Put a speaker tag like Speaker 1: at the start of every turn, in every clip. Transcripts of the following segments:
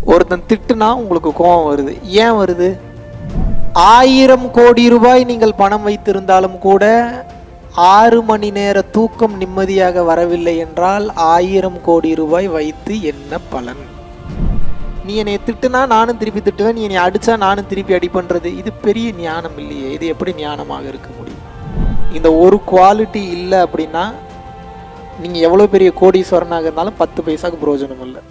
Speaker 1: ஒருத்தன் திட்டுனா உங்களுக்கு கோபம் வருது ஏன் வருது ஆயிரம் கோடி ரூபாய் நீங்கள் பணம் வைத்திருந்தாலும் கூட ஆறு மணி நேர தூக்கம் நிம்மதியாக வரவில்லை என்றால் ஆயிரம் கோடி ரூபாய் வைத்து என்ன பலன் நீ என்னை திட்டுனா நானும் திருப்பி திட்டுவேன் நீ என்னை அடிச்சா நானும் திருப்பி அடிப்பண்றது இது பெரிய ஞானம் இல்லையே இது எப்படி ஞானமாக இருக்க முடியும் இந்த ஒரு குவாலிட்டி இல்லை அப்படின்னா நீங்கள் எவ்வளோ பெரிய கோடீஸ்வரனாக இருந்தாலும் பத்து பைசாக்கு பிரயோஜனம் இல்லை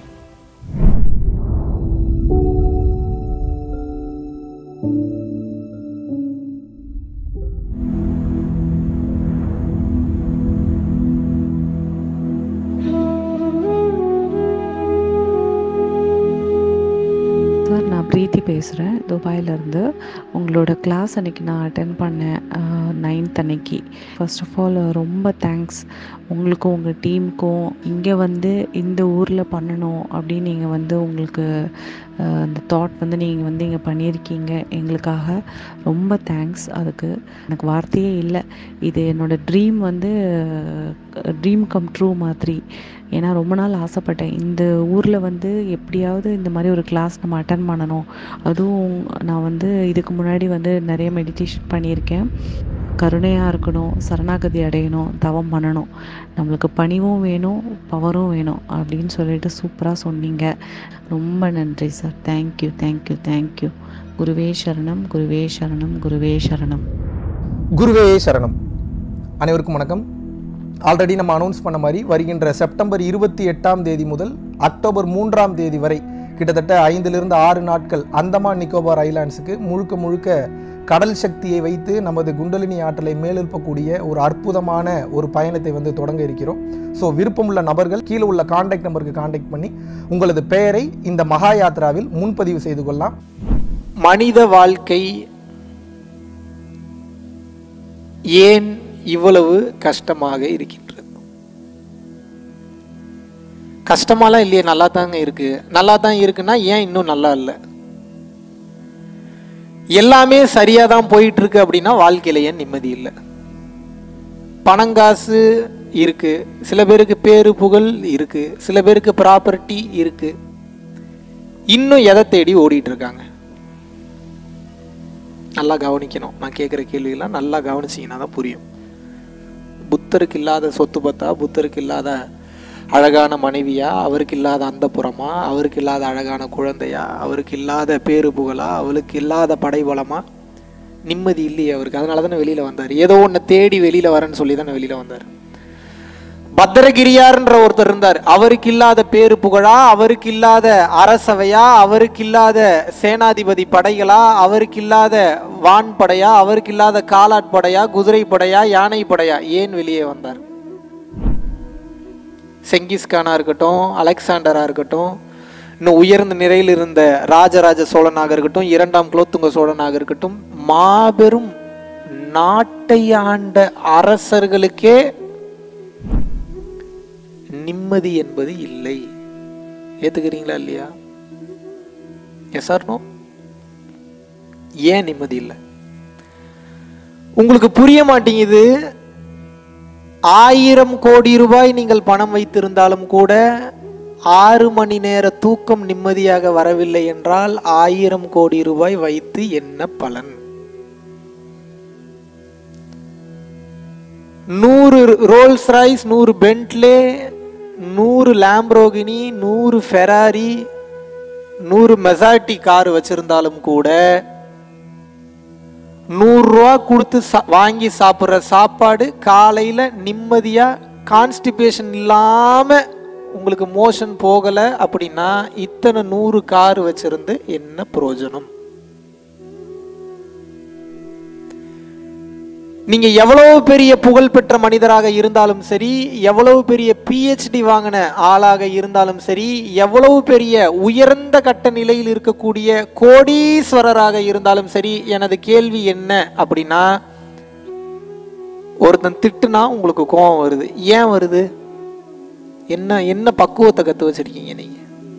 Speaker 2: சார் நான் பிரீத்தி பேசுகிறேன் துபாயிலேருந்து உங்களோட கிளாஸ் அன்னைக்கு நான் அட்டன் பண்ணேன் நைன்த் அன்னைக்கு ஃபர்ஸ்ட் ஆஃப் ஆல் ரொம்ப தேங்க்ஸ் உங்களுக்கும் உங்கள் டீமுக்கும் இங்கே வந்து இந்த ஊரில் பண்ணணும் அப்படின்னு நீங்கள் வந்து உங்களுக்கு அஹ், அந்த தாட் வந்து நீங்கள் வந்து இங்கே பண்ணியிருக்கீங்க எங்களுக்காக ரொம்ப தேங்க்ஸ் அதுக்கு எனக்கு வார்த்தையே இல்லை இது என்னோட ட்ரீம் வந்து ட்ரீம் கம் ட்ரூ மாதிரி ஏன்னா ரொம்ப நாள் ஆசைப்பட்டேன் இந்த ஊரில் வந்து எப்படியாவது இந்த மாதிரி ஒரு கிளாஸ் நம்ம அட்டன் பண்ணணும் அதுவும் நான் வந்து இதுக்கு முன்னாடி வந்து நிறைய மெடிடேஷன் பண்ணியிருக்கேன் கருணையாக இருக்கணும் சரணாகதி அடையணும் தவம் பண்ணணும் நம்மளுக்கு பணிவும் வேணும் பவரும் வேணும் அப்படின்னு சொல்லிட்டு சூப்பராக சொன்னீங்க ரொம்ப நன்றி சார் தேங்க்யூ தேங்க்யூ தேங்க்யூ குருவே சரணம் குருவே சரணம் குருவே சரணம்
Speaker 3: குருவே சரணம் அனைவருக்கும் வணக்கம் ஆல்ரெடி நம்ம அனௌன்ஸ் பண்ண மாதிரி வருகின்ற செப்டம்பர் இருபத்தி எட்டாம் தேதி முதல் அக்டோபர் மூன்றாம் தேதி வரை கிட்டத்தட்ட ஐந்திலிருந்து ஆறு நாட்கள் அந்தமான் நிக்கோபார் ஐலாண்ட்ஸுக்கு முழுக்க முழுக்க கடல் சக்தியை வைத்து நமது குண்டலினி ஆற்றலை மேலெழுப்பக்கூடிய ஒரு அற்புதமான ஒரு பயணத்தை வந்து தொடங்க இருக்கிறோம் ஸோ விருப்பமுள்ள நபர்கள் கீழே உள்ள காண்டாக்ட் நம்பருக்கு காண்டாக்ட் பண்ணி உங்களது பெயரை இந்த மகா யாத்ராவில் முன்பதிவு செய்து கொள்ளலாம்
Speaker 1: மனித வாழ்க்கை ஏன் இவ்வளவு கஷ்டமாக இருக்கின்றது கஷ்டமாலாம் இல்லையே நல்லா தாங்க இருக்கு நல்லா தான் இருக்குன்னா ஏன் இன்னும் நல்லா இல்லை எல்லாமே சரியாக தான் போயிட்டு இருக்கு அப்படின்னா வாழ்க்கையில ஏன் நிம்மதி இல்லை பணங்காசு இருக்கு சில பேருக்கு பேரு புகழ் இருக்கு சில பேருக்கு ப்ராப்பர்ட்டி இருக்கு இன்னும் எதை தேடி ஓடிட்டு இருக்காங்க நல்லா கவனிக்கணும் நான் கேட்குற கேள்வியெல்லாம் நல்லா கவனிச்சிங்கன்னா தான் புரியும் புத்தருக்கு இல்லாத சொத்து பத்தா புத்தருக்கு இல்லாத அழகான மனைவியா அவருக்கு இல்லாத அந்த புறமா அவருக்கு இல்லாத அழகான குழந்தையா அவருக்கு இல்லாத பேரு புகழா அவளுக்கு இல்லாத படைபலமா நிம்மதி இல்லையே அவருக்கு அதனால தானே வெளியில் வந்தார் ஏதோ ஒன்றை தேடி வெளியில் வரேன்னு சொல்லி தானே வெளியில் வந்தார் பத்திரகிரியார்ன்ற ஒருத்தர் இருந்தார் அவருக்கு இல்லாத பேரு புகழா அவருக்கு இல்லாத அரசவையா அவருக்கு இல்லாத சேனாதிபதி படைகளா அவருக்கு இல்லாத வான் படையா அவருக்கு இல்லாத காலாட் படையா குதிரை படையா யானை படையா ஏன் வெளியே வந்தார் செங்கிஸ்கானா இருக்கட்டும் அலெக்சாண்டரா இருக்கட்டும் இன்னும் உயர்ந்த நிலையில் இருந்த ராஜராஜ சோழனாக இருக்கட்டும் இரண்டாம் குலோத்துங்க சோழனாக இருக்கட்டும் மாபெரும் நாட்டை ஆண்ட அரசர்களுக்கே நிம்மதி என்பது இல்லை ஏத்துக்கிறீங்களா இல்லையா எஸ் ஆர் நோ ஏன் நிம்மதி இல்லை உங்களுக்கு புரிய மாட்டேங்குது ஆயிரம் கோடி ரூபாய் நீங்கள் பணம் வைத்திருந்தாலும் கூட ஆறு மணி நேர தூக்கம் நிம்மதியாக வரவில்லை என்றால் ஆயிரம் கோடி ரூபாய் வைத்து என்ன பலன் நூறு ரோல்ஸ் ராய்ஸ் நூறு பென்ட்லே நூறு லேம்ப்ரோகினி நூறு ஃபெராரி நூறு மெசாட்டி கார் வச்சிருந்தாலும் கூட நூறுரூவா கொடுத்து சா- வாங்கி சாப்பிட்ற சாப்பாடு காலையில் நிம்மதியாக கான்ஸ்டிபேஷன் இல்லாமல் உங்களுக்கு மோஷன் போகலை அப்படின்னா இத்தனை நூறு கார் வச்சிருந்து என்ன பிரயோஜனம் நீங்க எவ்வளவு பெரிய புகழ்பெற்ற மனிதராக இருந்தாலும் சரி எவ்வளவு பெரிய பிஹெச்டி வாங்கின ஆளாக இருந்தாலும் சரி எவ்வளவு பெரிய உயர்ந்த கட்ட நிலையில் இருக்கக்கூடிய கோடீஸ்வரராக இருந்தாலும் சரி எனது கேள்வி என்ன அப்படின்னா ஒருத்தன் திட்டுனா உங்களுக்கு கோபம் வருது ஏன் வருது என்ன என்ன பக்குவத்தை கத்து வச்சிருக்கீங்க நீங்க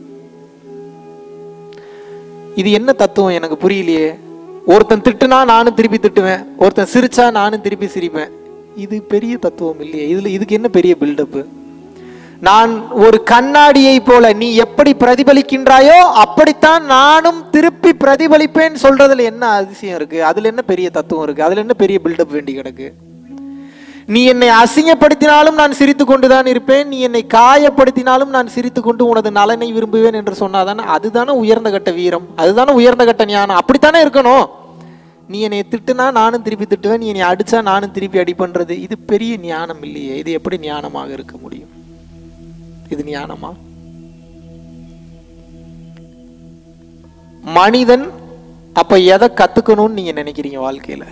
Speaker 1: இது என்ன தத்துவம் எனக்கு புரியலையே ஒருத்தன் திட்டுனா நானும் திருப்பி திட்டுவேன் ஒருத்தன் சிரிச்சா நானும் திருப்பி சிரிப்பேன் இது பெரிய தத்துவம் இல்லையே இதுல இதுக்கு என்ன பெரிய பில்டப்பு நான் ஒரு கண்ணாடியை போல நீ எப்படி பிரதிபலிக்கின்றாயோ அப்படித்தான் நானும் திருப்பி பிரதிபலிப்பேன் சொல்றதுல என்ன அதிசயம் இருக்கு அதுல என்ன பெரிய தத்துவம் இருக்கு அதுல என்ன பெரிய பில்டப் வேண்டி கிடக்கு நீ என்னை அசிங்கப்படுத்தினாலும் நான் சிரித்து கொண்டுதான் இருப்பேன் நீ என்னை காயப்படுத்தினாலும் நான் சிரித்து கொண்டு உனது நலனை விரும்புவேன் என்று சொன்னாதானே அதுதானே உயர்ந்த கட்ட வீரம் அதுதானே உயர்ந்த கட்ட ஞானம் அப்படித்தானே இருக்கணும் நீ என்னை திட்டுனா நானும் திருப்பி திட்டுவேன் நீ என்னை அடிச்சா நானும் திருப்பி அடிப்பண்றது இது பெரிய ஞானம் இல்லையே இது எப்படி ஞானமாக இருக்க முடியும் இது ஞானமா மனிதன் அப்ப எதை கத்துக்கணும்னு நீங்க நினைக்கிறீங்க வாழ்க்கையில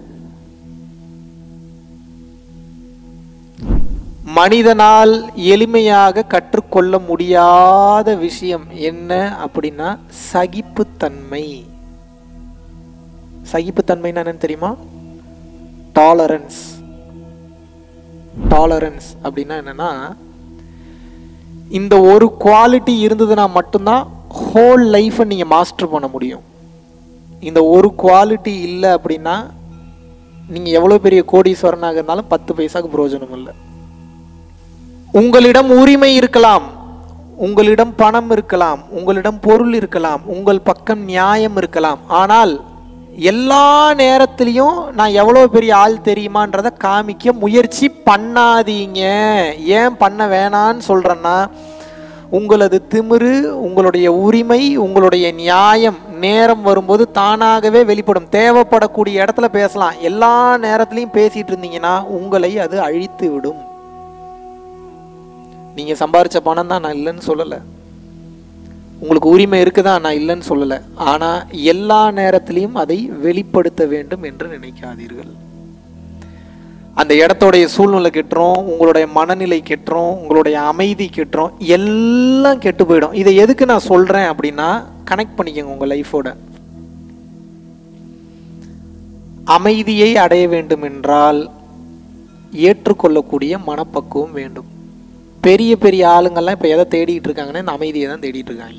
Speaker 1: மனிதனால் எளிமையாக கற்றுக்கொள்ள முடியாத விஷயம் என்ன அப்படின்னா சகிப்புத்தன்மை சகிப்புத்தன்மைன்னா என்னன்னு தெரியுமா டாலரன்ஸ் டாலரன்ஸ் அப்படின்னா என்னன்னா இந்த ஒரு குவாலிட்டி இருந்ததுன்னா மட்டும்தான் ஹோல் லைஃப்பை நீங்கள் மாஸ்டர் பண்ண முடியும் இந்த ஒரு குவாலிட்டி இல்லை அப்படின்னா நீங்கள் எவ்வளோ பெரிய கோடீஸ்வரனாக இருந்தாலும் பத்து பைசாக்கு பிரயோஜனம் இல்லை உங்களிடம் உரிமை இருக்கலாம் உங்களிடம் பணம் இருக்கலாம் உங்களிடம் பொருள் இருக்கலாம் உங்கள் பக்கம் நியாயம் இருக்கலாம் ஆனால் எல்லா நேரத்திலையும் நான் எவ்வளோ பெரிய ஆள் தெரியுமான்றதை காமிக்க முயற்சி பண்ணாதீங்க ஏன் பண்ண வேணான்னு சொல்கிறேன்னா உங்களது திமிரு உங்களுடைய உரிமை உங்களுடைய நியாயம் நேரம் வரும்போது தானாகவே வெளிப்படும் தேவைப்படக்கூடிய இடத்துல பேசலாம் எல்லா நேரத்திலையும் பேசிட்டு இருந்தீங்கன்னா உங்களை அது அழித்து விடும் நீங்கள் சம்பாரிச்ச பணம் தான் நான் இல்லைன்னு சொல்லலை உங்களுக்கு உரிமை இருக்குதா நான் இல்லைன்னு சொல்லலை ஆனால் எல்லா நேரத்திலையும் அதை வெளிப்படுத்த வேண்டும் என்று நினைக்காதீர்கள் அந்த இடத்தோடைய சூழ்நிலை கெட்டுரும் உங்களுடைய மனநிலை கெட்டுரும் உங்களுடைய அமைதி கெட்டுரும் எல்லாம் கெட்டு போயிடும் இதை எதுக்கு நான் சொல்கிறேன் அப்படின்னா கனெக்ட் பண்ணிக்கோங்க உங்கள் லைஃபோட அமைதியை அடைய வேண்டும் என்றால் ஏற்றுக்கொள்ளக்கூடிய மனப்பக்குவம் வேண்டும் பெரிய பெரிய ஆளுங்கள்லாம் இப்போ எதை தேடிட்டு இருக்காங்கன்னா இந்த அமைதியை தான் தேடிட்டு இருக்காங்க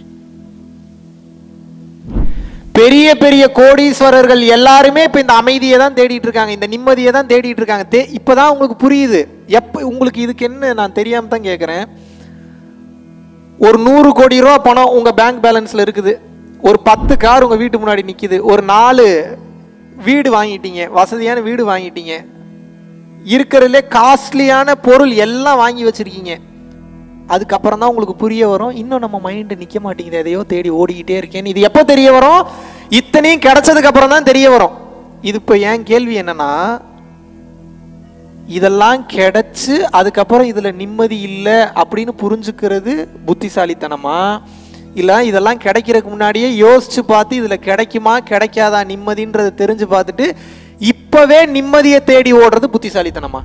Speaker 1: பெரிய பெரிய கோடீஸ்வரர்கள் எல்லாருமே இப்போ இந்த அமைதியை தான் தேடிட்டு இருக்காங்க இந்த நிம்மதியை தான் தேடிட்டு இருக்காங்க தே இப்போதான் உங்களுக்கு புரியுது எப்போ உங்களுக்கு இதுக்கு என்ன நான் தெரியாம தான் கேட்குறேன் ஒரு நூறு கோடி ரூபா பணம் உங்கள் பேங்க் பேலன்ஸில் இருக்குது ஒரு பத்து கார் உங்கள் வீட்டு முன்னாடி நிற்கிது ஒரு நாலு வீடு வாங்கிட்டீங்க வசதியான வீடு வாங்கிட்டீங்க இருக்கிறதுலே காஸ்ட்லியான பொருள் எல்லாம் வாங்கி வச்சிருக்கீங்க அதுக்கப்புறம் தான் உங்களுக்கு புரிய வரும் இன்னும் நம்ம மைண்டு நிற்க மாட்டேங்குது எதையோ தேடி ஓடிக்கிட்டே இருக்கேன் இது எப்போ தெரிய வரும் இத்தனையும் கிடைச்சதுக்கு அப்புறம் தான் தெரிய வரும் இது இப்போ என் கேள்வி என்னன்னா இதெல்லாம் கிடைச்சு அதுக்கப்புறம் இதில் நிம்மதி இல்லை அப்படின்னு புரிஞ்சுக்கிறது புத்திசாலித்தனமா இல்லை இதெல்லாம் கிடைக்கிறதுக்கு முன்னாடியே யோசிச்சு பார்த்து இதில் கிடைக்குமா கிடைக்காதா நிம்மதின்றதை தெரிஞ்சு பார்த்துட்டு இப்பவே நிம்மதியை தேடி ஓடுறது புத்திசாலித்தனமா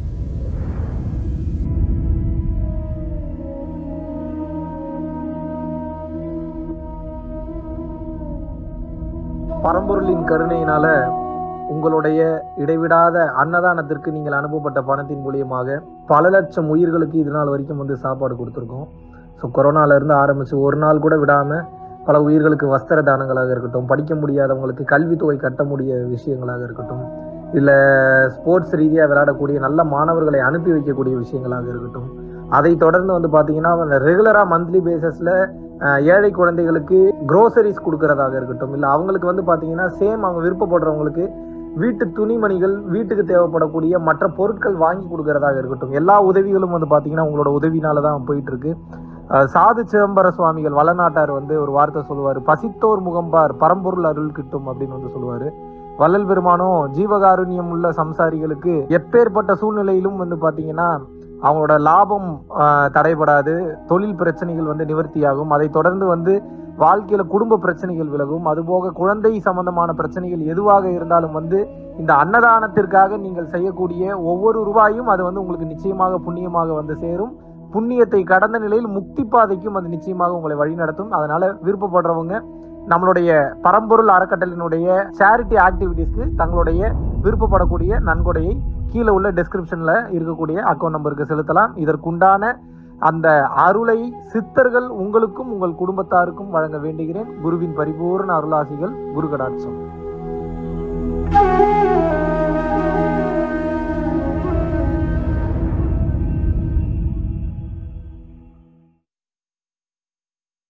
Speaker 3: பரம்பொருளின் கருணையினால உங்களுடைய இடைவிடாத அன்னதானத்திற்கு நீங்கள் அனுப்பப்பட்ட பணத்தின் மூலியமாக பல லட்சம் உயிர்களுக்கு இது நாள் வரைக்கும் வந்து சாப்பாடு கொடுத்துருக்கோம் ஸோ கொரோனால இருந்து ஆரம்பிச்சு ஒரு நாள் கூட விடாம பல உயிர்களுக்கு வஸ்திர தானங்களாக இருக்கட்டும் படிக்க முடியாதவங்களுக்கு கல்வித்தொகை கட்ட முடிய விஷயங்களாக இருக்கட்டும் இல்லை ஸ்போர்ட்ஸ் ரீதியாக விளையாடக்கூடிய நல்ல மாணவர்களை அனுப்பி வைக்கக்கூடிய விஷயங்களாக இருக்கட்டும் அதை தொடர்ந்து வந்து பார்த்தீங்கன்னா ரெகுலராக மந்த்லி பேசிஸில் ஏழை குழந்தைகளுக்கு க்ரோசரிஸ் கொடுக்கறதாக இருக்கட்டும் இல்லை அவங்களுக்கு வந்து பார்த்தீங்கன்னா சேம் அவங்க விருப்பப்படுறவங்களுக்கு வீட்டு துணிமணிகள் வீட்டுக்கு தேவைப்படக்கூடிய மற்ற பொருட்கள் வாங்கி கொடுக்கறதாக இருக்கட்டும் எல்லா உதவிகளும் வந்து பார்த்தீங்கன்னா உங்களோட உதவினால தான் போயிட்டு இருக்கு அஹ் சாது சிதம்பர சுவாமிகள் வளநாட்டார் வந்து ஒரு வார்த்தை சொல்லுவார் பசித்தோர் முகம்பார் பரம்பொருள் அருள் கிட்டும் அப்படின்னு வந்து சொல்லுவாரு வள்ளல் பெருமானும் ஜீவகாருண்யம் உள்ள சம்சாரிகளுக்கு எப்பேற்பட்ட சூழ்நிலையிலும் வந்து பாத்தீங்கன்னா அவங்களோட லாபம் ஆஹ், தடைபடாது தொழில் பிரச்சனைகள் வந்து நிவர்த்தியாகும் அதை தொடர்ந்து வந்து வாழ்க்கையில குடும்ப பிரச்சனைகள் விலகும் அதுபோக குழந்தை சம்பந்தமான பிரச்சனைகள் எதுவாக இருந்தாலும் வந்து இந்த அன்னதானத்திற்காக நீங்கள் செய்யக்கூடிய ஒவ்வொரு ரூபாயும் அது வந்து உங்களுக்கு நிச்சயமாக புண்ணியமாக வந்து சேரும் புண்ணியத்தை கடந்த நிலையில் முக்தி பாதைக்கும் அது நிச்சயமாக உங்களை வழிநடத்தும் அதனால விருப்பப்படுறவங்க நம்மளுடைய பரம்பொருள் அறக்கட்டளினுடைய சேரிட்டி ஆக்டிவிட்டீஸ்க்கு தங்களுடைய விருப்பப்படக்கூடிய நன்கொடையை கீழே உள்ள டெஸ்கிரிப்ஷன்ல இருக்கக்கூடிய அக்கௌண்ட் நம்பருக்கு செலுத்தலாம் இதற்குண்டான அந்த அருளை சித்தர்கள் உங்களுக்கும் உங்கள் குடும்பத்தாருக்கும் வழங்க வேண்டுகிறேன் குருவின் பரிபூர்ண அருளாசிகள் குரு கடாட்சம்